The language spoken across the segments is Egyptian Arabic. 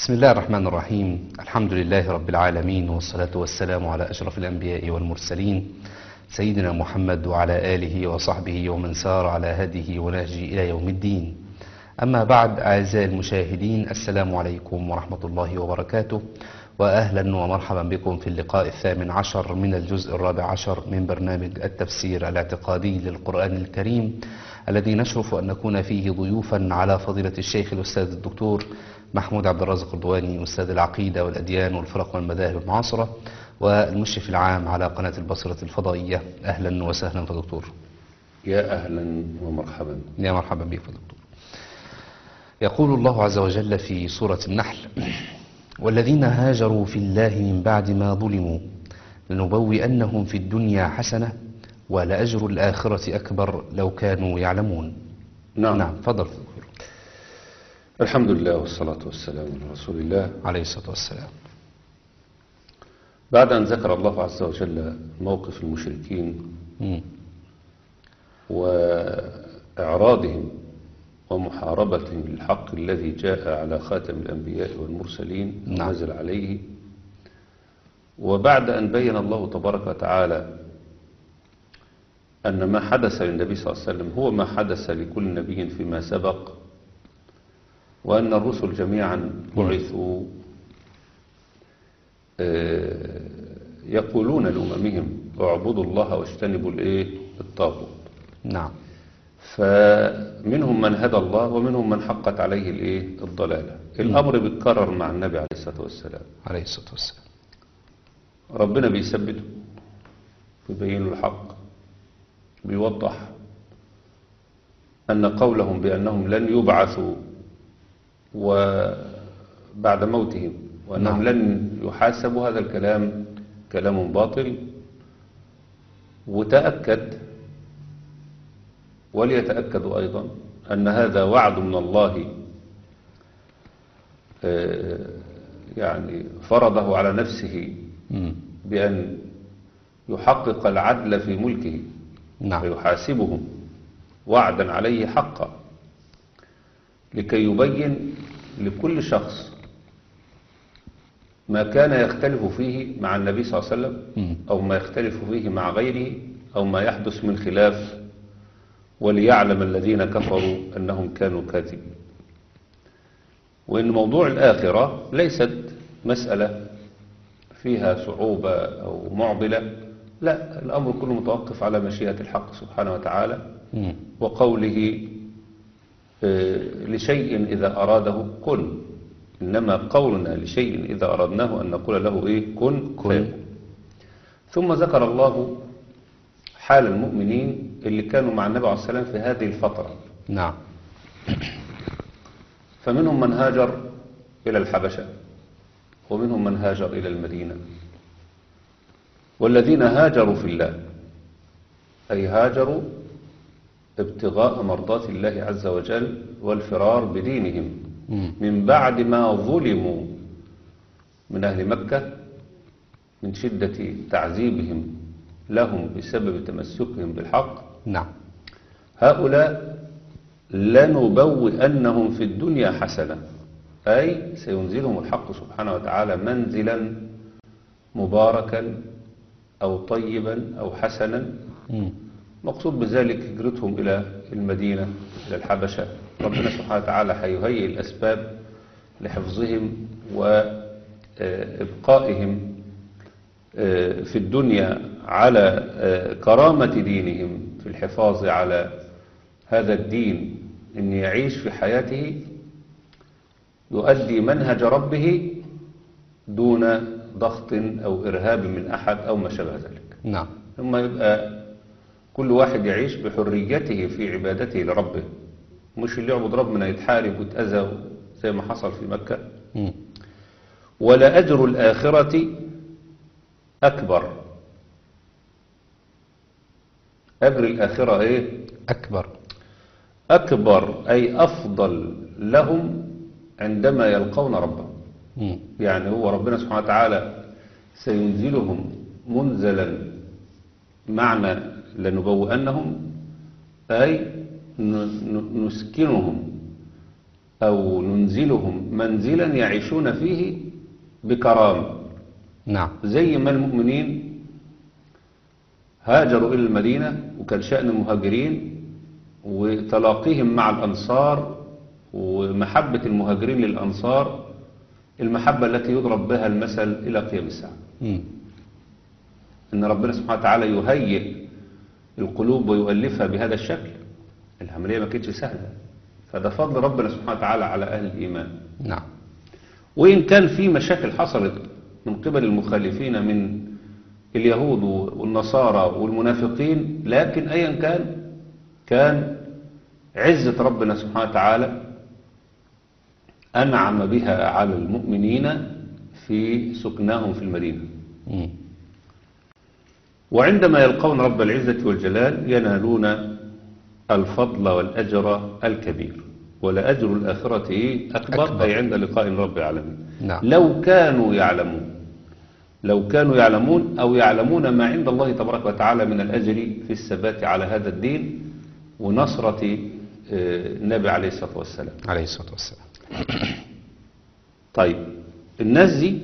بسم الله الرحمن الرحيم الحمد لله رب العالمين والصلاة والسلام على أشرف الأنبياء والمرسلين سيدنا محمد وعلى آله وصحبه ومن سار على هديه ونهجه إلى يوم الدين أما بعد أعزائي المشاهدين السلام عليكم ورحمة الله وبركاته وأهلا ومرحبا بكم في اللقاء الثامن عشر من الجزء الرابع عشر من برنامج التفسير الاعتقادي للقرآن الكريم الذي نشرف أن نكون فيه ضيوفا على فضيلة الشيخ الأستاذ الدكتور محمود عبد الرازق الردواني أستاذ العقيدة والأديان والفرق والمذاهب المعاصرة والمشرف العام على قناة البصرة الفضائية أهلا وسهلا فدكتور يا أهلا ومرحبا يا مرحبا بك فدكتور يقول الله عز وجل في سورة النحل والذين هاجروا في الله من بعد ما ظلموا لنبوئنهم في الدنيا حسنة ولأجر الآخرة أكبر لو كانوا يعلمون نعم, نعم فضل الحمد لله والصلاة والسلام على رسول الله عليه الصلاة والسلام بعد أن ذكر الله عز وجل موقف المشركين مم. وإعراضهم ومحاربتهم للحق الذي جاء على خاتم الأنبياء والمرسلين نعم. ونزل عليه وبعد أن بين الله تبارك وتعالى أن ما حدث للنبي صلى الله عليه وسلم هو ما حدث لكل نبي فيما سبق وأن الرسل جميعا بعثوا آه، يقولون لأممهم اعبدوا الله واجتنبوا الايه الطاغوت نعم فمنهم من هدى الله ومنهم من حقت عليه الايه الضلاله الامر بيتكرر مع النبي عليه الصلاه والسلام عليه الصلاة والسلام ربنا بيثبته بيبين له الحق بيوضح أن قولهم بأنهم لن يبعثوا وبعد موتهم وأنهم نعم. لن يحاسبوا هذا الكلام كلام باطل وتأكد وليتأكدوا أيضا أن هذا وعد من الله آه، يعني فرضه على نفسه مم. بأن يحقق العدل في ملكه نعم ويحاسبهم وعدا عليه حقا لكي يبين لكل شخص ما كان يختلف فيه مع النبي صلى الله عليه وسلم مم. أو ما يختلف فيه مع غيره أو ما يحدث من خلاف وليعلم الذين كفروا أنهم كانوا كاذبين وإن موضوع الآخرة ليست مسألة فيها صعوبة أو معضلة لا الأمر كله متوقف على مشيئة الحق سبحانه وتعالى مم. وقوله آه، لشيء إذا أراده كن إنما قولنا لشيء إذا أردناه أن نقول له إيه كن كن. فيكون. ثم ذكر الله حال المؤمنين اللي كانوا مع النبي عليه الصلاة والسلام في هذه الفترة نعم فمنهم من هاجر إلى الحبشة ومنهم من هاجر إلى المدينة والذين هاجروا في الله أي هاجروا ابتغاء مرضات الله عز وجل والفرار بدينهم مم. من بعد ما ظلموا من أهل مكة من شدة تعذيبهم لهم بسبب تمسكهم بالحق نعم هؤلاء لنبوئنهم في الدنيا حسنة أي سينزلهم الحق سبحانه وتعالى منزلا مباركا أو طيبا أو حسنا مم. مقصود بذلك هجرتهم إلى المدينة إلى الحبشة ربنا سبحانه وتعالى هيهيئ الأسباب لحفظهم وإبقائهم في الدنيا على كرامة دينهم في الحفاظ على هذا الدين أن يعيش في حياته يؤدي منهج ربه دون ضغط أو إرهاب من أحد أو ما شابه ذلك نعم ثم يبقى كل واحد يعيش بحريته في عبادته لربه مش اللي يعبد ربنا يتحارب ويتأذى زي ما حصل في مكة مم. ولا أجر الآخرة أكبر أجر الآخرة إيه؟ أكبر أكبر أي أفضل لهم عندما يلقون ربهم مم. يعني هو ربنا سبحانه وتعالى سينزلهم منزلا معنى لنبوئنهم أي ن- ن- نسكنهم أو ننزلهم منزلا يعيشون فيه بكرامة نعم زي ما المؤمنين هاجروا إلى المدينة وكان شأن المهاجرين وتلاقيهم مع الأنصار ومحبة المهاجرين للأنصار المحبة التي يضرب بها المثل إلى قيام الساعة مم. إن ربنا سبحانه وتعالى يهيئ القلوب ويؤلفها بهذا الشكل العملية ما كانتش سهلة فده فضل ربنا سبحانه وتعالى على أهل الإيمان نعم وإن كان في مشاكل حصلت من قبل المخالفين من اليهود والنصارى والمنافقين لكن أيا كان كان عزة ربنا سبحانه وتعالى أنعم بها على المؤمنين في سكناهم في المدينة مم. وعندما يلقون رب العزة والجلال ينالون الفضل والأجر الكبير ولأجر الآخرة أكبر, أكبر. أي عند لقاء رب العالمين نعم. لو كانوا يعلمون لو كانوا يعلمون أو يعلمون ما عند الله تبارك وتعالى من الأجر في الثبات على هذا الدين ونصرة آه، النبي عليه الصلاة والسلام عليه الصلاة والسلام طيب الناس دي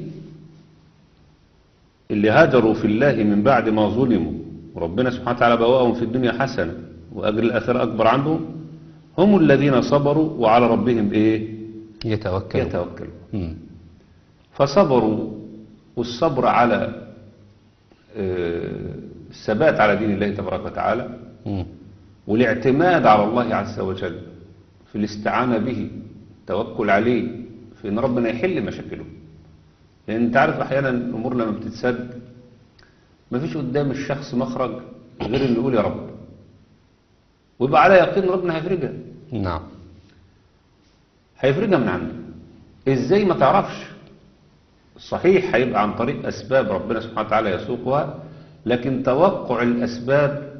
اللي هاجروا في الله من بعد ما ظلموا وربنا سبحانه وتعالى بواهم في الدنيا حسنة وأجر الآخرة أكبر عنهم هم الذين صبروا وعلى ربهم إيه يتوكل يتوكلون مم. فصبروا والصبر على آه، الثبات على دين الله تبارك وتعالى مم. والاعتماد على الله عز وجل في الاستعانة به توكل عليه في ان ربنا يحل مشاكله لان انت عارف احيانا الامور لما بتتسد مفيش قدام الشخص مخرج غير انه يقول يا رب ويبقى على يقين ربنا هيفرجها نعم هيفرجها من عنده ازاي ما تعرفش صحيح هيبقى عن طريق اسباب ربنا سبحانه وتعالى يسوقها لكن توقع الاسباب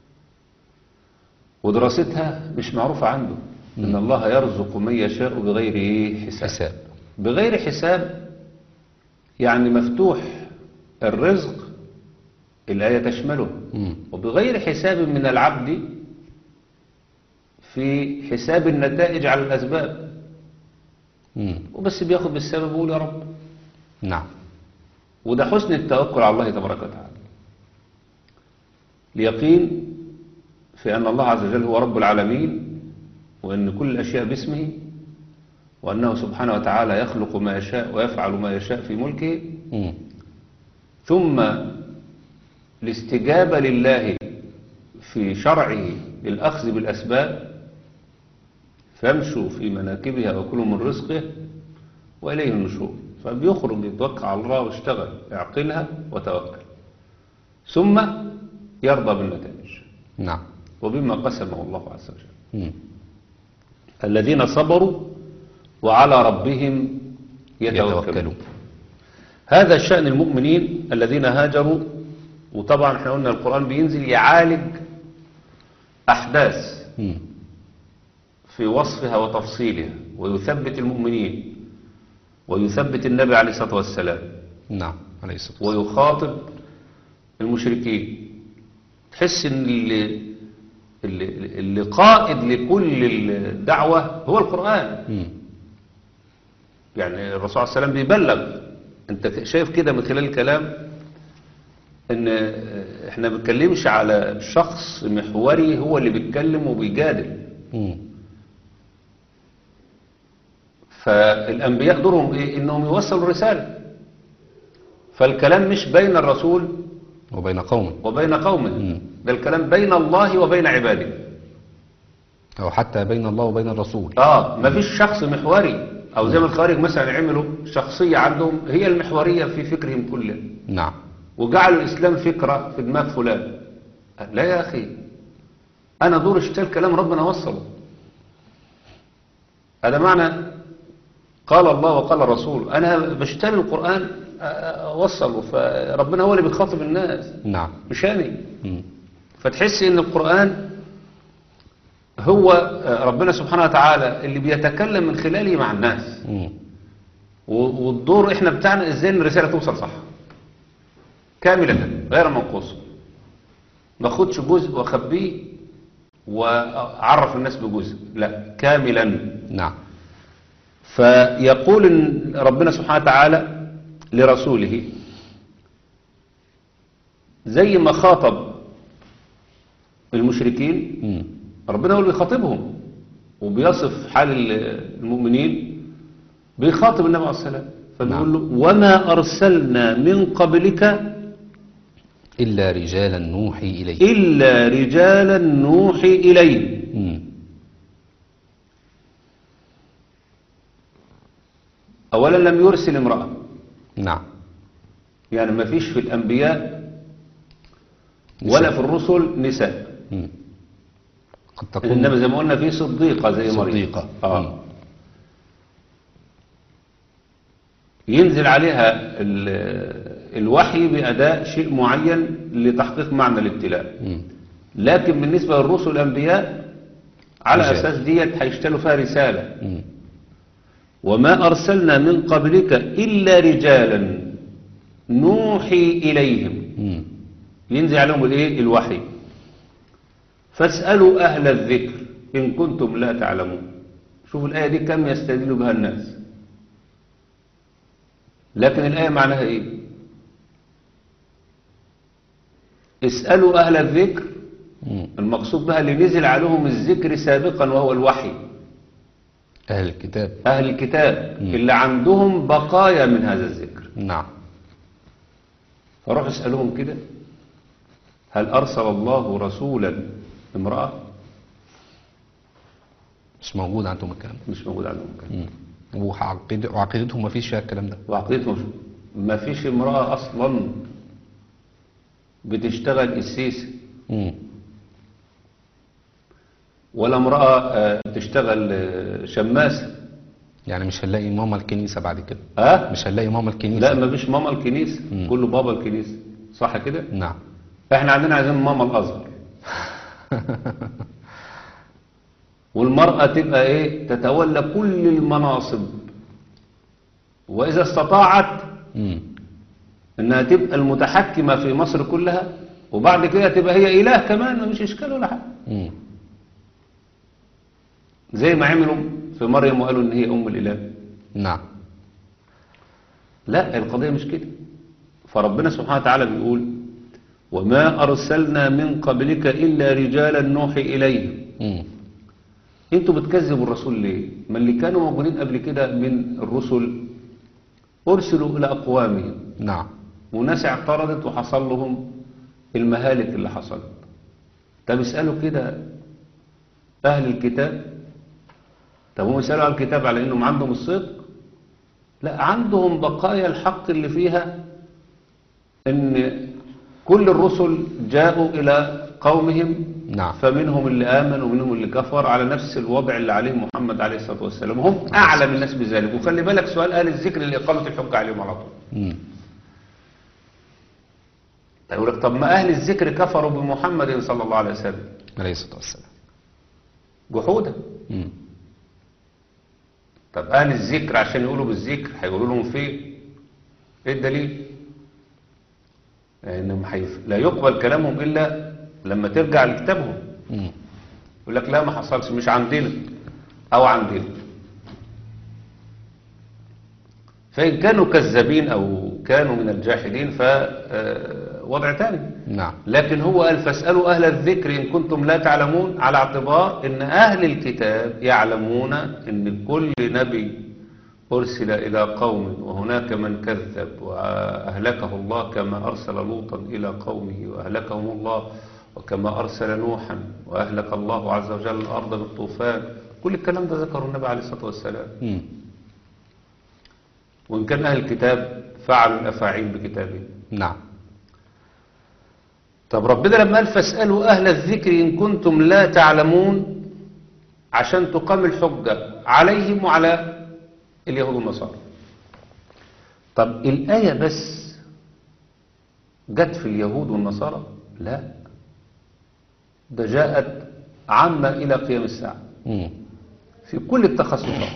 ودراستها مش معروفة عنده ان الله يرزق من يشاء بغير ايه حساب حساب بغير حساب يعني مفتوح الرزق الآية تشمله مم. وبغير حساب من العبد في حساب النتائج على الأسباب مم. وبس بياخد بالسبب ويقول يا رب نعم وده حسن التوكل على الله تبارك وتعالى اليقين في أن الله عز وجل هو رب العالمين وأن كل الأشياء باسمه وأنه سبحانه وتعالى يخلق ما يشاء ويفعل ما يشاء في ملكه مم. ثم الاستجابة لله في شرعه للأخذ بالأسباب فامشوا في مناكبها وكلوا من رزقه وإليه النشور فبيخرج يتوكل على الله واشتغل يعقلها وتوكل ثم يرضى بالنتائج نعم وبما قسمه الله عز وجل مم. الذين صبروا وعلى ربهم يتوكلون يتوكلون هذا شأن المؤمنين الذين هاجروا وطبعا احنا قلنا القرآن بينزل يعالج أحداث مم. في وصفها وتفصيلها ويثبت المؤمنين ويثبت النبي عليه الصلاة والسلام نعم عليه الصلاة والسلام ويخاطب المشركين تحس ان اللي, اللي, اللي قائد لكل الدعوة هو القرآن مم. يعني الرسول صلى الله عليه وسلم بيبلغ انت شايف كده من خلال الكلام ان احنا ما بنتكلمش على شخص محوري هو اللي بيتكلم وبيجادل مم. فالانبياء دورهم ايه انهم يوصلوا الرسالة فالكلام مش بين الرسول وبين قوم وبين قومه مم. ده الكلام بين الله وبين عباده أو حتى بين الله وبين الرسول اه مفيش شخص محوري او زي ما الخوارج مثلا عملوا شخصية عندهم هي المحورية في فكرهم كله نعم وجعلوا الإسلام فكرة في دماغ فلان لا يا أخي أنا دور اشتال كلام ربنا وصله هذا معنى قال الله وقال الرسول أنا بشتري القرآن أ- أ- أوصله فربنا هو اللي بيخاطب الناس نعم مش أنا مم. فتحس ان القرآن هو آه، ربنا سبحانه وتعالى اللي بيتكلم من خلاله مع الناس مم. و- والدور احنا بتاعنا ازاي ان الرسالة توصل صح كاملة غير منقوصة ما اخدش جزء واخبيه واعرف الناس بجزء لا كاملا نعم فيقول إن ربنا سبحانه وتعالى لرسوله زي ما خاطب المشركين مم. ربنا هو اللي بيخاطبهم وبيصف حال المؤمنين بيخاطب النبي عليه الصلاة والسلام فبيقول له وما أرسلنا من قبلك إلا رجالا نوحي إليه إلا رجالا نوحي إليه مم. أولا لم يرسل امرأة نعم يعني ما فيش في الأنبياء ولا في الرسل نساء مم. قد تكون إنما زي ما قلنا في صديقة زي مريم صديقة. مم. آه. ينزل عليها ال- الوحي بأداء شيء معين لتحقيق معنى الابتلاء مم. لكن بالنسبة للرسل الأنبياء على رجال. أساس ديت هيشتغلوا فيها رسالة مم. وما أرسلنا من قبلك إلا رجالا نوحي إليهم مم. ينزل عليهم الايه الوحي فاسألوا أهل الذكر إن كنتم لا تعلمون شوفوا الآية دي كم يستدل بها الناس لكن الآية معناها إيه اسألوا أهل الذكر مم. المقصود بها اللي نزل عليهم الذكر سابقا وهو الوحي أهل الكتاب أهل الكتاب اللي عندهم بقايا من هذا الذكر نعم فروح اسألوهم كده هل أرسل الله رسولا امرأة مش موجود عندهم الكلام ده مش موجود عندهم كده مم. وعقيد- وعقيدتهم ما فيش فيها الكلام ده وعقيدتهم ما فيش امرأة أصلا بتشتغل السيسي مم. ولا امرأة آه، بتشتغل آه، شماسة يعني مش هنلاقي ماما الكنيسة بعد كده ها مش هنلاقي ماما الكنيسة لا ما فيش ماما الكنيسة كله بابا الكنيسة صح كده نعم احنا عندنا عايزين ماما الأزهر والمرأة تبقى ايه تتولى كل المناصب وإذا استطاعت مم. انها تبقى المتحكمة في مصر كلها وبعد كده تبقى هي إله كمان ما مش إشكال ولا حاجة مم. زي ما عملوا في مريم وقالوا ان هي ام الاله نعم لا القضيه مش كده فربنا سبحانه وتعالى بيقول وما ارسلنا من قبلك الا رجالا نوحي اليهم مم. انتوا بتكذبوا الرسول ليه ما اللي كانوا موجودين قبل كده من الرسل ارسلوا الى اقوامهم نعم وناس اعترضت وحصل لهم المهالك اللي حصلت طب اسالوا كده اهل الكتاب طب هم يسالوا اهل الكتاب على انهم عندهم الصدق لا عندهم بقايا الحق اللي فيها ان كل الرسل جاءوا الى قومهم نعم. فمنهم اللي امن ومنهم اللي كفر على نفس الوضع اللي عليه محمد عليه الصلاه والسلام وهم اعلم الناس بذلك وخلي بالك سؤال اهل الذكر لاقامه الحجه عليهم على طول مم. يقول لك طب ما أهل الذكر كفروا بمحمد صلى الله عليه وسلم عليه الصلاة والسلام جحودا مم. طب أهل الذكر عشان يقولوا بالذكر هيقولوا لهم فين إيه الدليل لأنهم حيف... لا يقبل كلامهم إلا لما ترجع لكتابهم مم. يقول لك لا ما حصلش مش عندنا أو عندنا فإن كانوا كذابين أو كانوا من الجاحدين فوضع تاني نعم لكن هو قال فاسألوا أهل الذكر إن كنتم لا تعلمون على اعتبار أن أهل الكتاب يعلمون أن كل نبي أرسل إلى قوم وهناك من كذب وأهلكه الله كما أرسل لوطا إلى قومه وأهلكهم الله وكما أرسل نوحا وأهلك الله عز وجل الأرض بالطوفان كل الكلام ده ذكره النبي عليه الصلاة والسلام مم. وإن كان أهل الكتاب فعلوا الأفاعيل بكتابهم نعم طب ربنا لما قال فاسألوا أهل الذكر إن كنتم لا تعلمون عشان تقام الحجة عليهم وعلى اليهود والنصارى طب الآية بس جت في اليهود والنصارى لا ده جاءت عامة إلى قيام الساعة مم. في كل التخصصات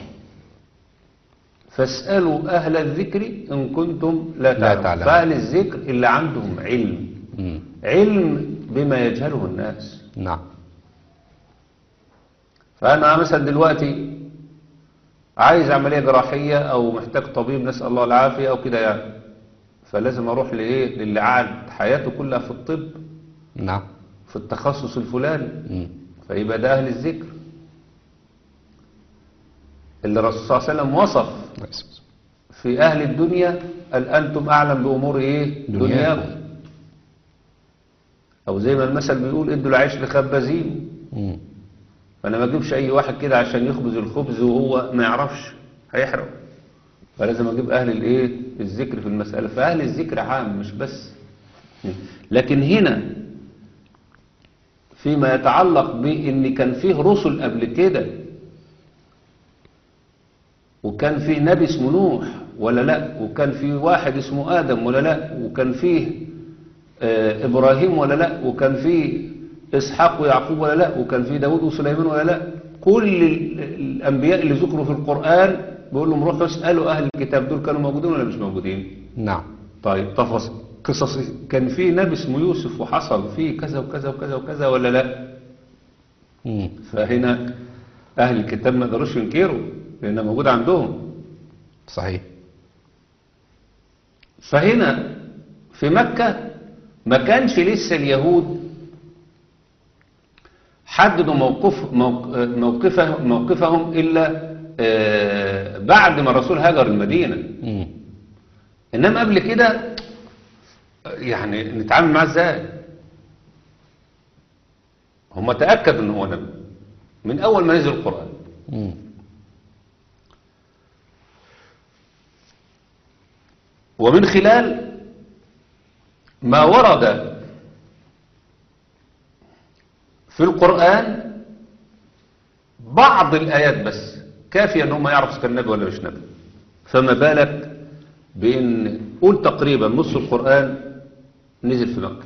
فاسألوا أهل الذكر إن كنتم لا لا تعلمون تعلمون. فأهل الذكر اللي عندهم علم مم. علم بما يجهله الناس نعم فأنا مثلا دلوقتي عايز عملية جراحية او محتاج طبيب نسأل الله العافية او كده يعني فلازم اروح لايه للي قعد حياته كلها في الطب نعم في التخصص الفلاني مم. فيبقى ده اهل الذكر اللي الرسول صلى الله عليه وسلم وصف في أهل الدنيا قال أنتم أعلم بأمور إيه دنياكم. دنياكم أو زي ما المثل بيقول ادوا العيش لخبازين مم. فأنا ما أجيبش أي واحد كده عشان يخبز الخبز وهو ما يعرفش هيحرق فلازم أجيب أهل الإيه الذكر في المسألة فأهل الذكر عام مش بس لكن هنا فيما يتعلق بإن كان فيه رسل قبل كده وكان فيه نبي اسمه نوح ولا لا وكان فيه واحد اسمه آدم ولا لا وكان فيه آه، إبراهيم ولا لا وكان فيه إسحاق ويعقوب ولا لا وكان فيه داود وسليمان ولا لا كل ال- الأنبياء اللي ذكروا في القرآن بيقول لهم روحوا اسألوا أهل الكتاب دول كانوا موجودين ولا مش موجودين نعم طيب تفاصيل قصص كان في نبي اسمه يوسف وحصل فيه كذا وكذا وكذا وكذا ولا لا مم. فهنا أهل الكتاب ما قدروش ينكروا لأنها موجودة عندهم صحيح فهنا في مكة ما كانش لسه اليهود حددوا موقف موق- موقفه موقفهم إلا آه، بعد ما الرسول هاجر المدينة مم. إنما قبل كده يعني نتعامل معاه ازاي هم تأكدوا ان هو نبي من اول ما نزل القرآن مم. ومن خلال ما ورد في القرآن بعض الآيات بس كافية ان هم يعرفوا كان نبي ولا مش نبي فما بالك بان قول تقريبا نص القرآن نزل في مكة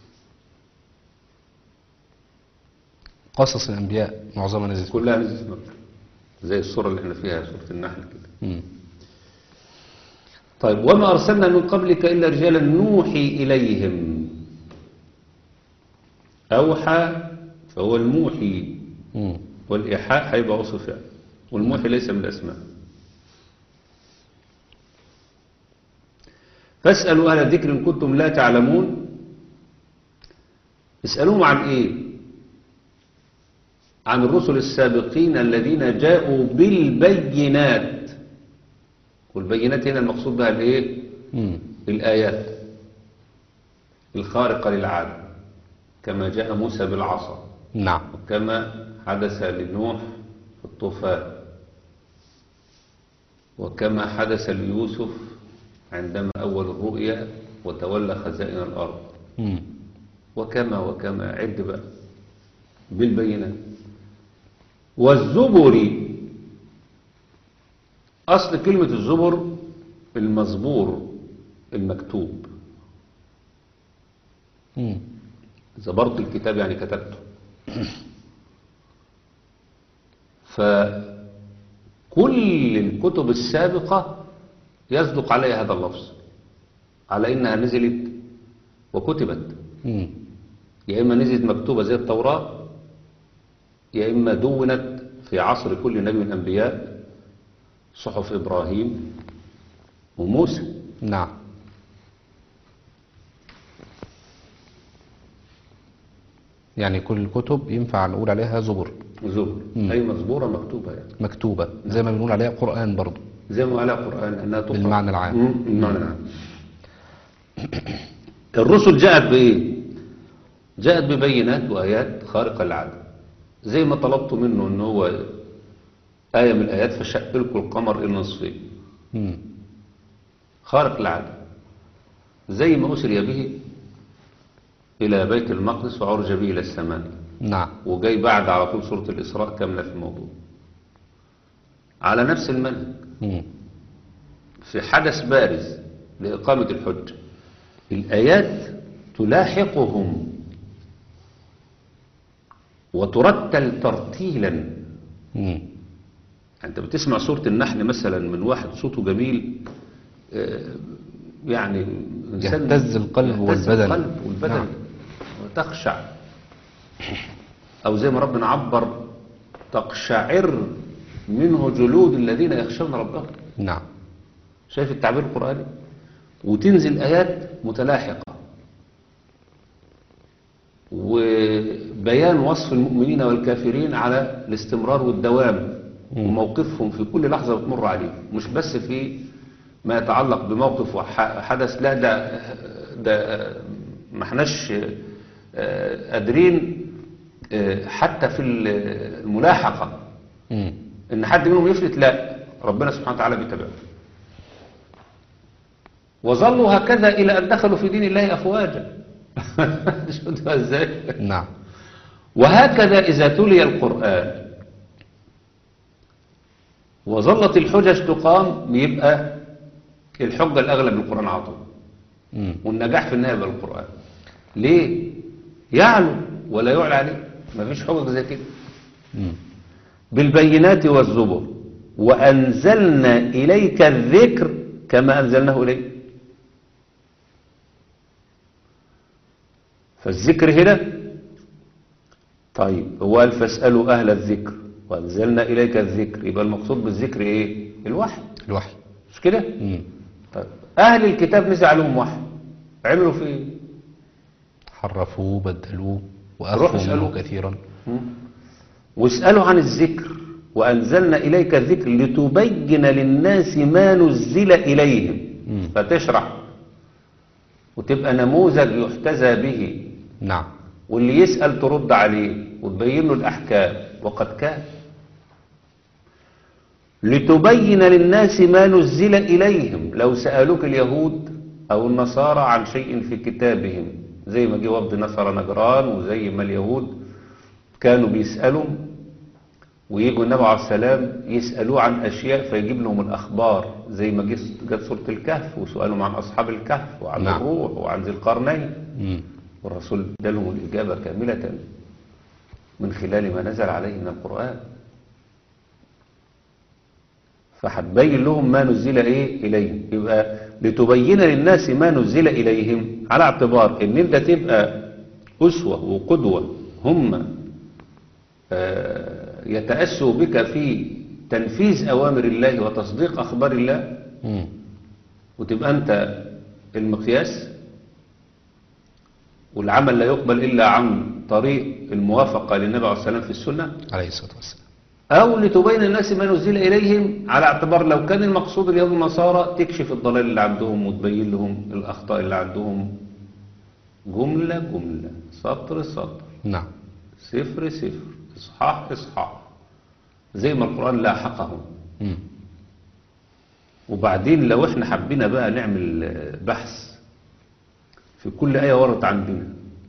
قصص الأنبياء معظمها نزل كلها نزلت في مكة زي السورة اللي احنا فيها سورة النحل كده مم. طيب وما أرسلنا من قبلك إلا رجالا نوحي إليهم أوحى فهو الموحي مم. والإيحاء هيبقى وصف فعل والموحي ليس من الأسماء فاسألوا أهل الذكر إن كنتم لا تعلمون اسألوهم عن إيه عن الرسل السابقين الذين جاءوا بالبينات والبينات هنا المقصود بها الإيه مم. الآيات الخارقة للعادة كما جاء موسى بالعصا نعم وكما حدث لنوح في الطوفان وكما حدث ليوسف عندما أول الرؤيا وتولى خزائن الأرض مم. وكما وكما عد بقى بالبينات والزبر أصل كلمة الزبر المزبور المكتوب مم. زبرت الكتاب يعني كتبته فكل الكتب السابقة يصدق عليها هذا اللفظ على إنها نزلت وكتبت مم. يا إما نزلت مكتوبة زي التوراة يا إما دونت في عصر كل نبي من الأنبياء صحف إبراهيم وموسى نعم يعني كل الكتب ينفع نقول عليها زبر زبر مم. أي مزبورة مكتوبة يعني مكتوبة زي ما بنقول عليها قرآن برضو زي ما قال القرآن أنها تقرأ بالمعنى العام. مم، بالمعنى العام الرسل جاءت بإيه جاءت ببينات وآيات خارقة للعادة زي ما طلبت منه أنه هو آية من الآيات فشق لكم القمر إلى نصفين مم. خارق للعادة زي ما أسري به إلى بيت المقدس وعرج به إلى السماء نعم وجاي بعد على طول سورة الإسراء كاملة في الموضوع على نفس المنهج مم. في حدث بارز لإقامة الحج الآيات تلاحقهم وترتل ترتيلا مم. أنت بتسمع سورة النحل مثلا من واحد صوته جميل آه، يعني إنسان يهتز القلب يهتز والبدن. القلب والبدن نعم. وتخشع أو زي ما ربنا عبر تقشعر منه جلود الذين يخشون ربهم نعم شايف التعبير القرآني وتنزل آيات متلاحقة وبيان وصف المؤمنين والكافرين على الاستمرار والدوام وموقفهم في كل لحظة بتمر عليه مش بس في ما يتعلق بموقف وحدث لا ده ده ما احناش آه، قادرين آه، حتى في الملاحقة مم. ان حد منهم يفلت لا ربنا سبحانه وتعالى بيتابعه وظلوا هكذا الى ان دخلوا في دين الله افواجا شفتوا ازاي نعم وهكذا اذا تلي القران وظلت الحجج تقام بيبقى الحجه الاغلب القران على طول مم. والنجاح في النهايه يبقى القران ليه يعلو ولا يعلى عليه مفيش حجج زي كده مم. بالبينات والزبر وأنزلنا إليك الذكر كما أنزلناه إليك فالذكر هنا طيب هو قال فاسألوا أهل الذكر وأنزلنا إليك الذكر يبقى المقصود بالذكر إيه الوحي الوحي مش كده مم. طيب أهل الكتاب نزل عليهم وحي عملوا في إيه حرفوه بدلوه روحوا وأخفوا اسألوا. منه كثيرا واسألوا عن الذكر وأنزلنا إليك الذكر لتبين للناس ما نزل إليهم مم. فتشرح وتبقى نموذج يحتذى به نعم واللي يسأل ترد عليه وتبين له الأحكام وقد كان لتبين للناس ما نزل إليهم لو سألوك اليهود أو النصارى عن شيء في كتابهم زي ما جه وفد نصارى نجران وزي ما اليهود كانوا بيسألوا ويجوا النبي عليه السلام يسألوه عن أشياء فيجيب لهم الأخبار زي ما جه- جت سورة الكهف وسؤالهم عن أصحاب الكهف وعن نعم. الروح وعن ذي القرنين مم. والرسول ادالهم الإجابة كاملة من خلال ما نزل عليه من القرآن فهتبين لهم ما نزل ايه اليهم يبقى لتبين للناس ما نزل اليهم على اعتبار ان انت تبقى اسوه وقدوه هم آه، يتاسوا بك في تنفيذ اوامر الله وتصديق اخبار الله مم. وتبقى انت المقياس والعمل لا يقبل الا عن طريق الموافقه للنبي عليه الصلاه والسلام في السنه عليه الصلاة والسلام أو لتبين الناس ما نزل إليهم على اعتبار لو كان المقصود اليهود والنصارى تكشف الضلال اللي عندهم وتبين لهم الأخطاء اللي عندهم جملة جملة سطر سطر نعم صفر صفر إصحاح إصحاح زي ما القرآن لاحقهم مم. وبعدين لو احنا حبينا بقى نعمل آه، بحث في كل آية وردت عندنا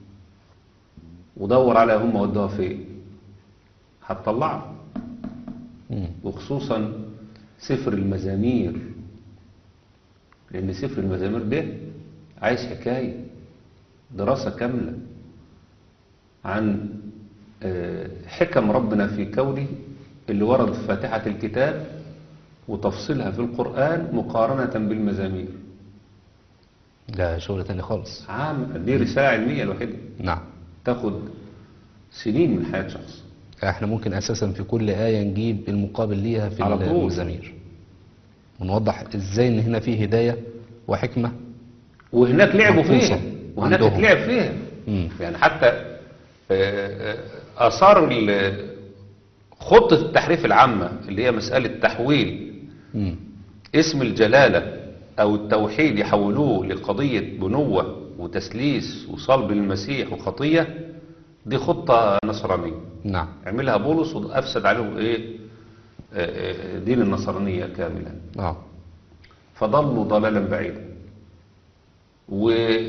ودور على هم ودوها فين هتطلعها مم. وخصوصا سفر المزامير لأن سفر المزامير ده عايز حكاية دراسة كاملة عن آه، حكم ربنا في كونه اللي ورد في فاتحة الكتاب وتفصيلها في القرآن مقارنة بالمزامير ده شغل تاني خالص عام دي رسالة علمية الوحيدة نعم تاخد سنين من حياة شخص احنا ممكن اساسا في كل آية نجيب المقابل ليها في على طول. المزامير ونوضح ازاي ان هنا في هداية وحكمة وهناك لعبوا مخصوصة فيها وهناك عندهم. اتلعب فيها مم. يعني حتى آه، آه، آثار ال- خطة التحريف العامة اللي هي مسألة تحويل مم. اسم الجلالة أو التوحيد يحولوه لقضية بنوة وتسليس وصلب المسيح وخطية دي خطة نصرانية نعم عملها بولس وأفسد عليهم إيه آه، آه، دين النصرانية كاملا اه فضلوا ضلالا بعيدا و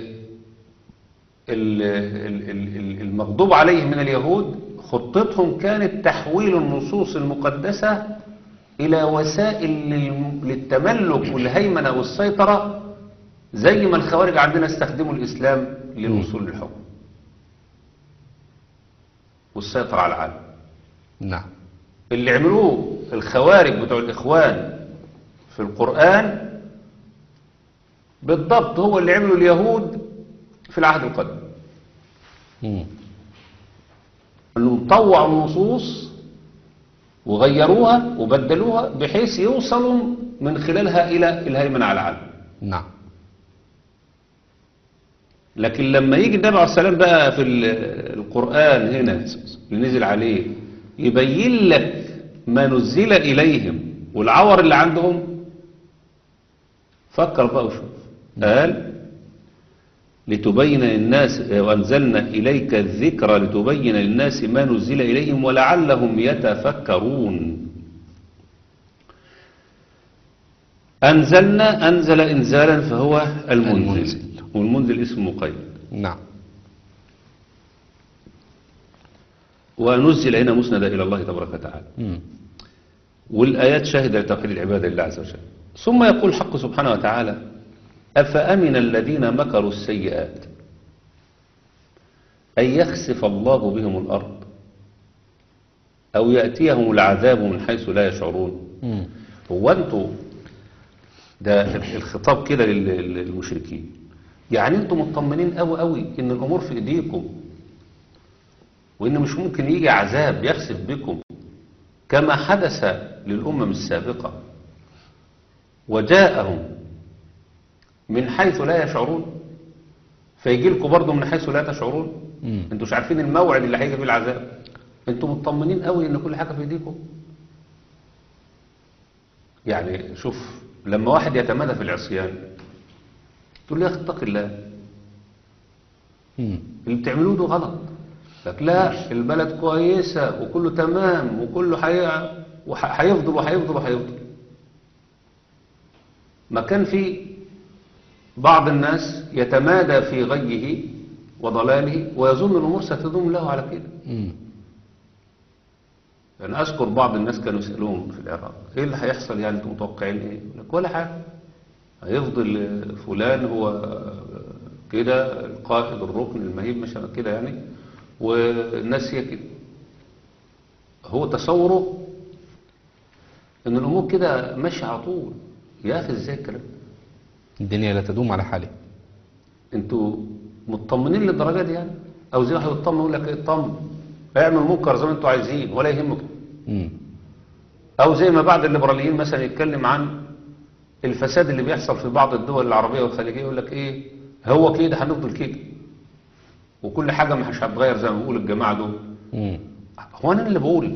ال- ال- ال- ال- المغضوب عليه من اليهود خطتهم كانت تحويل النصوص المقدسة إلى وسائل للم- للتملك والهيمنة والسيطرة زي ما الخوارج عندنا استخدموا الإسلام للوصول للحكم والسيطرة على العالم نعم اللي عملوه الخوارج بتوع الإخوان في القرآن بالضبط هو اللي عمله اليهود في العهد القديم مم. انه طوع النصوص وغيروها وبدلوها بحيث يوصلوا من خلالها إلى الهيمنة على العالم نعم لكن لما يجي النبي عليه السلام بقى في ال- القرآن هنا اللي نزل عليه يبين لك ما نزل إليهم والعور اللي عندهم فكر بقى وشوف قال لتبين للناس وأنزلنا إليك الذكر لتبين للناس ما نزل إليهم ولعلهم يتفكرون أنزلنا أنزل إنزالا فهو المنزل المنزل. والمنزل اسم مقيد نعم ونزل هنا مسند إلى الله تبارك وتعالى مم. والآيات شاهدة لتوحيد العبادة لله عز وجل ثم يقول الحق سبحانه وتعالى أفأمن الذين مكروا السيئات أن يخسف الله بهم الأرض أو يأتيهم العذاب من حيث لا يشعرون مم. هو أنتوا ده الخطاب كده لل- للمشركين يعني أنتوا مطمنين قوي قوي إن الأمور في إيديكم وإن مش ممكن يجي عذاب يخسف بكم كما حدث للأمم السابقة وجاءهم من حيث لا يشعرون فيجي لكم برضه من حيث لا تشعرون مم. انتوا مش عارفين الموعد اللي هيجي فيه العذاب انتوا مطمنين قوي ان كل حاجه في ايديكم يعني شوف لما واحد يتمادى في العصيان تقول له يا اخي اتق الله مم. اللي بتعملوه ده غلط لك لا البلد كويسة وكله تمام وكله حي... وح- هيفضل وهيفضل وهيفضل ما كان في بعض الناس يتمادى في غيه وضلاله ويظن الأمور ستدوم له على كده مم. أنا أذكر بعض الناس كانوا يسألون في العراق إيه اللي هيحصل يعني أنتم متوقعين إيه؟ يقول لك ولا حاجة هيفضل فلان هو كده القائد الركن المهيب مش كده يعني والناس هي كده هو تصوره ان الامور كده ماشيه على طول يا اخي ازاي الكلام ده؟ الدنيا لا تدوم على حالها انتوا مطمنين للدرجه دي يعني او زي واحد يطمن يقول لك ايه اطمن اعمل منكر زي ما انتوا عايزين ولا يهمك مم. او زي ما بعض الليبراليين مثلا يتكلم عن الفساد اللي بيحصل في بعض الدول العربيه والخليجيه يقول لك ايه هو كده هنفضل كده وكل حاجه مش هتتغير زي ما بيقول الجماعه دول مم. هو انا اللي بقول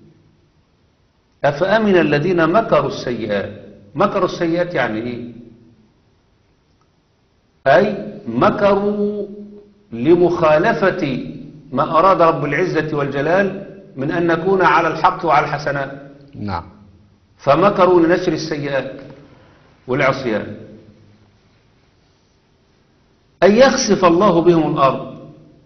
افامن الذين مكروا السيئات مكروا السيئات يعني ايه اي مكروا لمخالفه ما اراد رب العزه والجلال من ان نكون على الحق وعلى الحسنات نعم فمكروا لنشر السيئات والعصيان أن يخسف الله بهم الأرض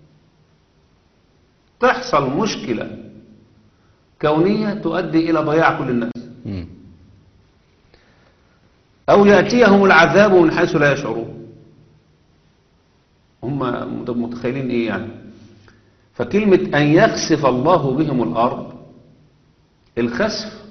تحصل مشكلة كونية تؤدي إلى ضياع كل الناس مم. أو يأتيهم العذاب من حيث لا يشعرون هم متخيلين إيه يعني فكلمة أن يخسف الله بهم الأرض الخسف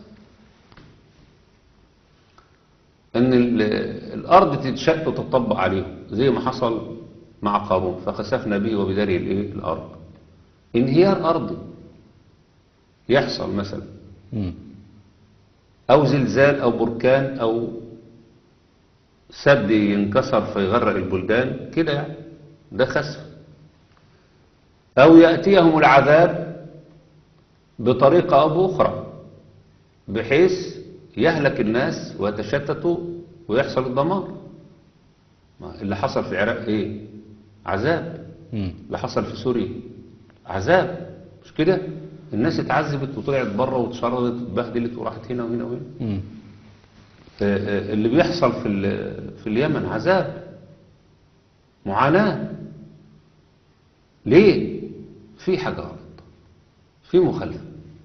ان ال- الارض تتشق وتطبق عليهم زي ما حصل مع قارون فخسفنا به وبداره الايه الارض انهيار ارضي يحصل مثلا مم. او زلزال او بركان او سد ينكسر فيغرق البلدان كده يعني ده خسف او ياتيهم العذاب بطريقه او باخرى بحيث يهلك الناس ويتشتتوا ويحصل الدمار ما اللي حصل في العراق ايه عذاب مم. اللي حصل في سوريا عذاب مش كده الناس اتعذبت وطلعت بره واتشردت واتبهدلت وراحت هنا وهنا وهنا مم. آه، آه، اللي بيحصل في ال- في اليمن عذاب معاناة ليه في حاجة غلط في مخالفة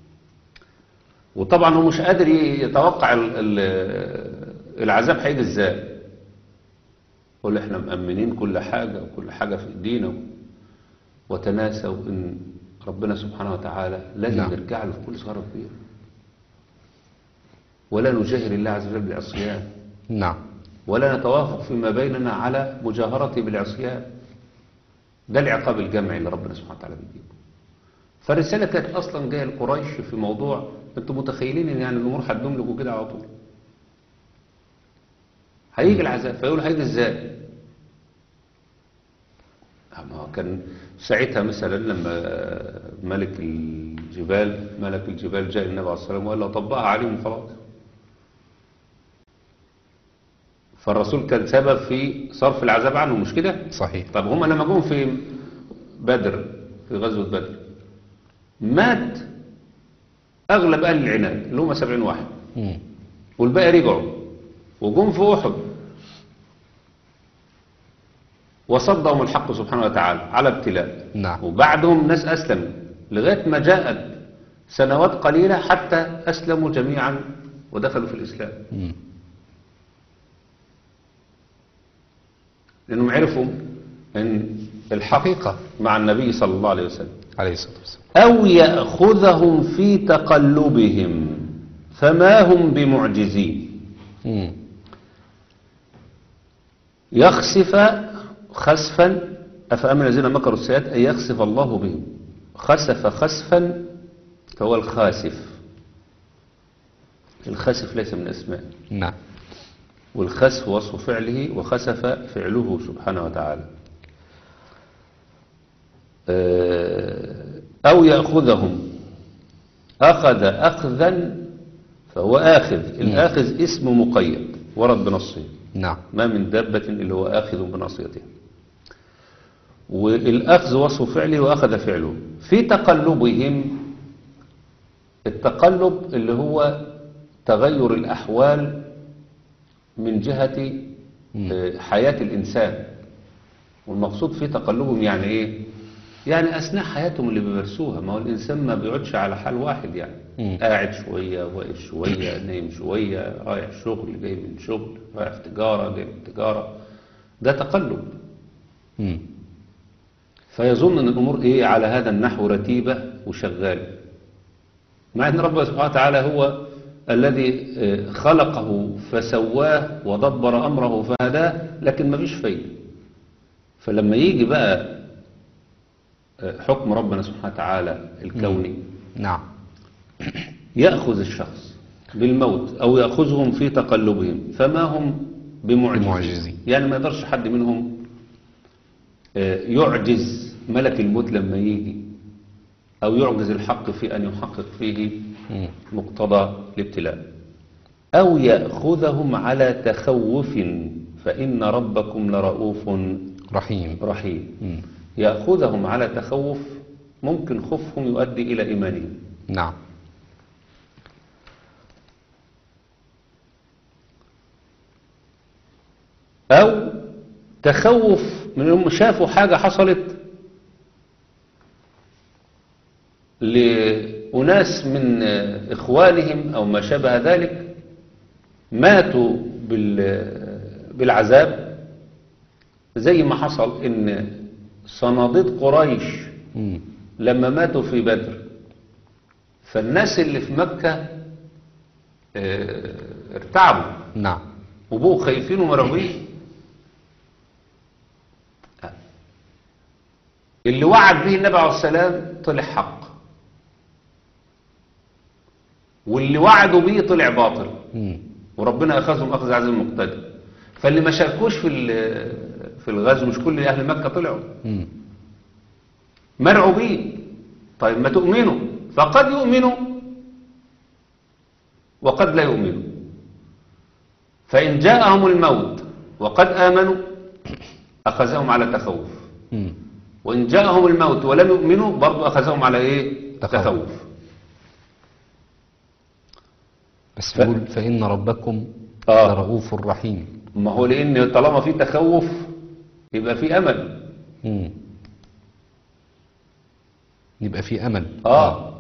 وطبعا هو مش قادر يتوقع ال- ال- العذاب هيجي ازاي يقول احنا مأمنين كل حاجة وكل حاجة في ايدينا وتناسوا ان ربنا سبحانه وتعالى لازم نعم. نرجع له في كل صغيرة وكبيرة ولا نجاهر الله عز وجل بالعصيان نعم ولا نتوافق فيما بيننا على مجاهرته بالعصيان ده العقاب الجمعي اللي ربنا سبحانه وتعالى بيجيبه فالرسالة كانت أصلا جاية لقريش في موضوع أنتم متخيلين إن يعني الأمور هتدوم لكم كده على طول هيجي العذاب فيقول هيجي إزاي ما هو كان ساعتها مثلا لما ملك الجبال ملك الجبال جاء النبي عليه الصلاة والسلام وقال له طبقها عليهم خلاص فالرسول كان سبب في صرف العذاب عنهم مش كده صحيح طب هم لما جم في بدر في غزوة بدر مات أغلب أهل العناد اللي هم 70 واحد مم. والباقي رجعوا وجم في أحد وصدهم الحق سبحانه وتعالى على ابتلاء نعم وبعدهم ناس أسلموا لغاية ما جاءت سنوات قليلة حتى أسلموا جميعا ودخلوا في الإسلام مم. لأنهم عرفوا أن الحق حقيقة مع النبي صلى الله عليه وسلم عليه الصلاة والسلام أو يأخذهم في تقلبهم فما هم بمعجزين مم. يخسف خسفا أفأمن الذين مكروا السيئات أن يخسف الله بهم خسف خسفا فهو الخاسف الخسف ليس من أسماء نعم والخسف وصف فعله وخسف فعله سبحانه وتعالى آه، أو يأخذهم أخذ أخذا فهو آخذ الآخذ اسم مقيد ورد بنصه نعم ما من دابة إلا هو آخذ بناصيته والأخذ وصف فعله وأخذ فعله في تقلبهم التقلب اللي هو تغير الأحوال من جهة آه، حياة الإنسان والمقصود في تقلبهم يعني إيه؟ يعني أثناء حياتهم اللي بيمارسوها ما هو الإنسان ما بيقعدش على حال واحد يعني مم. قاعد شوية واقف شوية نايم شوية رايح شغل جاي من شغل رايح في تجارة جاي من تجارة ده تقلب مم. فيظن ان الامور ايه على هذا النحو رتيبة وشغالة مع ان ربنا سبحانه وتعالى هو الذي آه، خلقه فسواه ودبر امره فهداه لكن ما فيش فايدة فلما يجي بقى آه، حكم ربنا سبحانه وتعالى الكوني نعم يأخذ الشخص بالموت أو يأخذهم في تقلبهم فما هم بمعجزين بمعجزين. يعني ما يقدرش حد منهم آه، يعجز ملك الموت لما يجي أو يعجز الحق في أن يحقق فيه مم. مقتضى الابتلاء أو يأخذهم على تخوف فإن ربكم لرؤوف رحيم رحيم مم. يأخذهم على تخوف ممكن خوفهم يؤدي إلى إيمانهم نعم أو تخوف من أنهم شافوا حاجة حصلت لأناس من إخوانهم أو ما شابه ذلك ماتوا بال- بالعذاب زي ما حصل إن صناديد قريش مم. لما ماتوا في بدر فالناس اللي في مكة آه، ارتعبوا نعم وبقوا خايفين ومرعوبين اللي وعد به النبي عليه السلام طلع حق واللي وعدوا به طلع باطل مم. وربنا اخذهم اخذ عزيز مقتدر فاللي ما شاركوش في ال- في الغزو مش كل اهل مكه طلعوا مم. مرعوبين طيب ما تؤمنوا فقد يؤمنوا وقد لا يؤمنوا فإن جاءهم الموت وقد آمنوا أخذهم على تخوف مم. وإن جاءهم الموت ولم يؤمنوا برضو أخذهم على إيه تخوف. تخوف بس ف- بيقول فإن ربكم آه. لرؤوف رحيم ما هو لأن طالما في تخوف يبقى في أمل مم. يبقى في أمل آه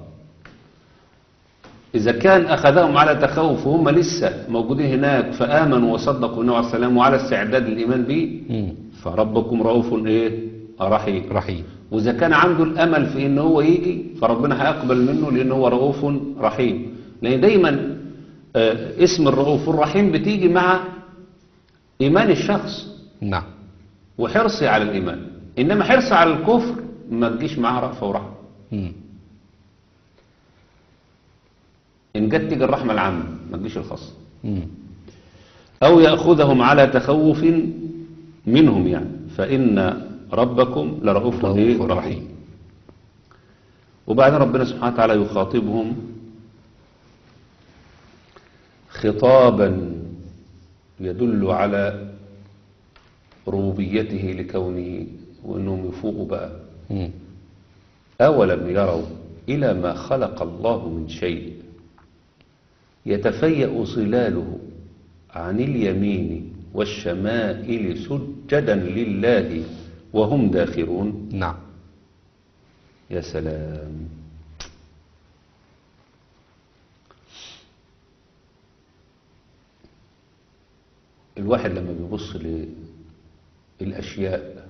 إذا كان أخذهم على تخوف وهم لسه موجودين هناك فآمنوا وصدقوا النبي عليه السلام وعلى استعداد الإيمان به مم. فربكم رؤوف إيه رحيم رحيم وإذا كان عنده الأمل في إن هو يجي فربنا هيقبل منه لأن هو رؤوف رحيم لأن دايما آه، اسم الرؤوف الرحيم بتيجي مع إيمان الشخص نعم وحرصه على الإيمان إنما حرصه على الكفر ما تجيش معاه رأفة ورحمة مم. إن جت تيجي الرحمة العامة ما تجيش الخاصة مم. أو يأخذهم على تخوف منهم يعني فإن ربكم لرؤوف رؤوف إيه؟ رحيم. رحيم وبعدين ربنا سبحانه وتعالى يخاطبهم خطابا يدل على ربوبيته لكونه وانهم يفوقوا بقى مم. أولم يروا إلى ما خلق الله من شيء يتفيأ ظلاله عن اليمين والشمائل سجدا لله وهم داخرون نعم يا سلام الواحد لما بيبص للأشياء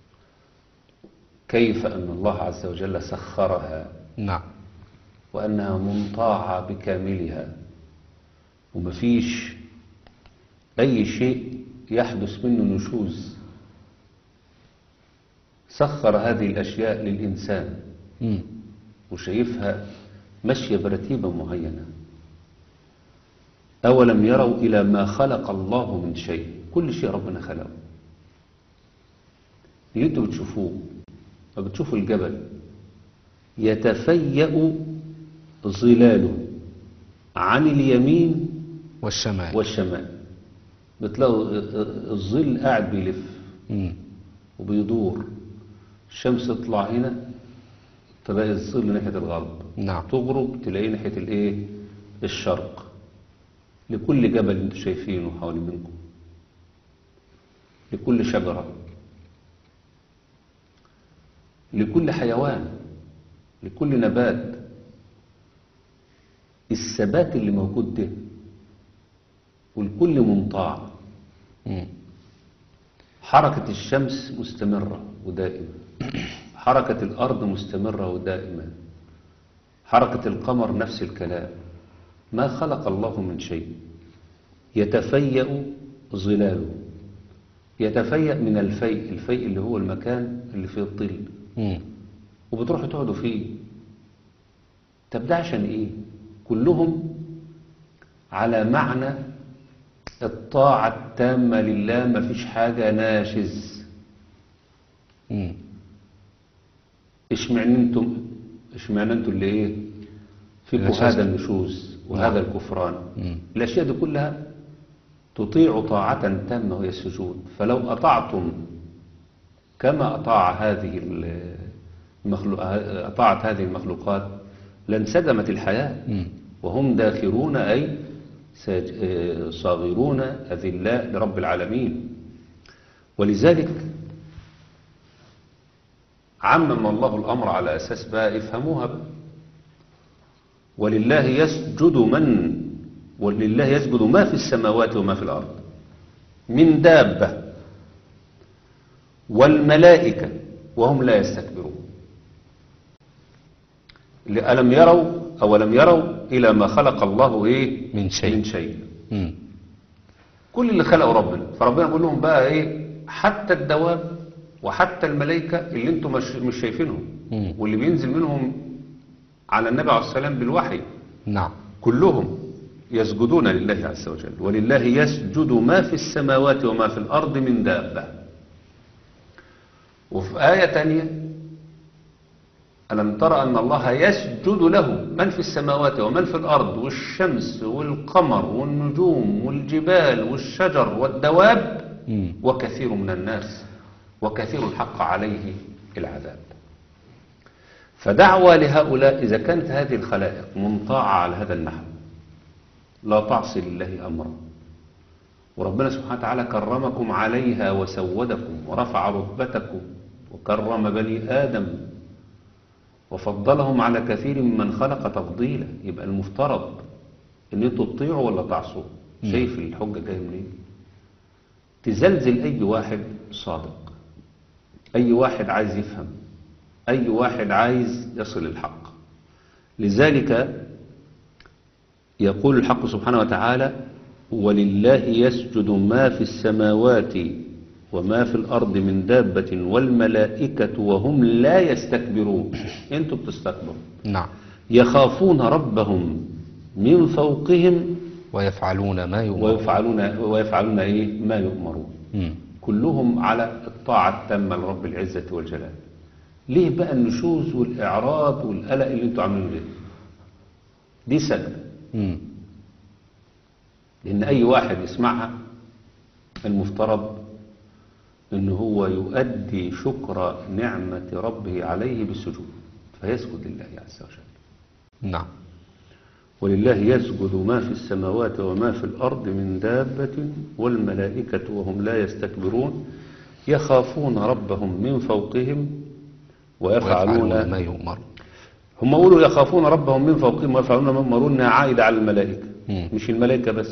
كيف أن الله عز وجل سخرها نعم وأنها منطاعة بكاملها ومفيش أي شيء يحدث منه نشوز سخر هذه الأشياء للإنسان مم. وشايفها ماشية برتيبة معينة أولم يروا إلى ما خلق الله من شيء كل شيء ربنا خلقه اللي انتوا بتشوفوه فبتشوفوا الجبل يتفيأ ظلاله عن اليمين والشمال والشمال بتلاقوا الظل قاعد بيلف مم. وبيدور الشمس تطلع هنا تلاقي الظل ناحية الغرب نعم تغرب تلاقيه ناحية الايه الشرق لكل جبل انتوا شايفينه حوالي منكم لكل شجرة لكل حيوان لكل نبات الثبات اللي موجود ده والكل منطاع مم. حركة الشمس مستمرة ودائمة حركة الأرض مستمرة ودائمة حركة القمر نفس الكلام ما خلق الله من شيء يتفيأ ظلاله يتفيأ من الفيء الفيء اللي هو المكان اللي فيه الظل مم. وبتروحوا تقعدوا فيه طب ده عشان ايه كلهم على معنى الطاعة التامة لله ما فيش حاجة ناشز مم. اشمعنى انتم اشمعنى انتم اللي ايه فيكم نشاز. هذا النشوز وهذا نعم. الكفران مم. الاشياء دي كلها تطيع طاعة تامة وهي السجود فلو اطعتم كما اطاع هذه المخلوق اطاعت هذه المخلوقات لانسجمت الحياة مم. وهم داخرون أي ساج- آه، صاغرون أذلاء لرب العالمين ولذلك عمم الله الأمر على أساس بقى افهموها بقى ولله يسجد من ولله يسجد ما في السماوات وما في الأرض من دابة والملائكة وهم لا يستكبرون ألم يروا أو لم يروا إلى ما خلق الله إيه من شيء. من شيء مم. كل اللي خلقه ربنا فربنا بيقول لهم بقى إيه حتى الدواب وحتى الملائكة اللي انتم مش, مش شايفينهم مم. واللي بينزل منهم على النبي عليه السلام بالوحي نعم كلهم يسجدون لله عز وجل ولله يسجد ما في السماوات وما في الأرض من دابة وفي آية تانية ألم ترى أن الله يسجد له من في السماوات ومن في الأرض والشمس والقمر والنجوم والجبال والشجر والدواب مم. وكثير من الناس وكثير الحق عليه العذاب فدعوى لهؤلاء إذا كانت هذه الخلائق منطاعة على هذا النحو لا تعصي لله أمرا وربنا سبحانه وتعالى كرمكم عليها وسودكم ورفع رتبتكم وكرم بني آدم وفضلهم على كثير ممن خلق تفضيلا يبقى المفترض ان انتوا تطيعوا ولا تعصوا شايف الحجة جاية منين تزلزل اي واحد صادق اي واحد عايز يفهم اي واحد عايز يصل الحق لذلك يقول الحق سبحانه وتعالى ولله يسجد ما في السماوات وما في الأرض من دابة والملائكة وهم لا يستكبرون انتوا بتستكبروا نعم يخافون ربهم من فوقهم ويفعلون ما يؤمرون ويفعلون ويفعلون ايه ما يؤمرون مم. كلهم على الطاعة التامة لرب العزة والجلال ليه بقى النشوز والإعراض والقلق اللي انتوا عاملينه ده دي سجدة مم. لأن أي واحد يسمعها المفترض أن هو يؤدي شكر نعمة ربه عليه بالسجود فيسجد لله عز وجل نعم ولله يسجد ما في السماوات وما في الأرض من دابة والملائكة وهم لا يستكبرون يخافون ربهم من فوقهم ويفعلون ويفعلون ما يؤمرون هم قولوا يخافون ربهم من فوقهم ويفعلون ما يؤمرون إنها عائدة على الملائكة مم. مش الملائكة بس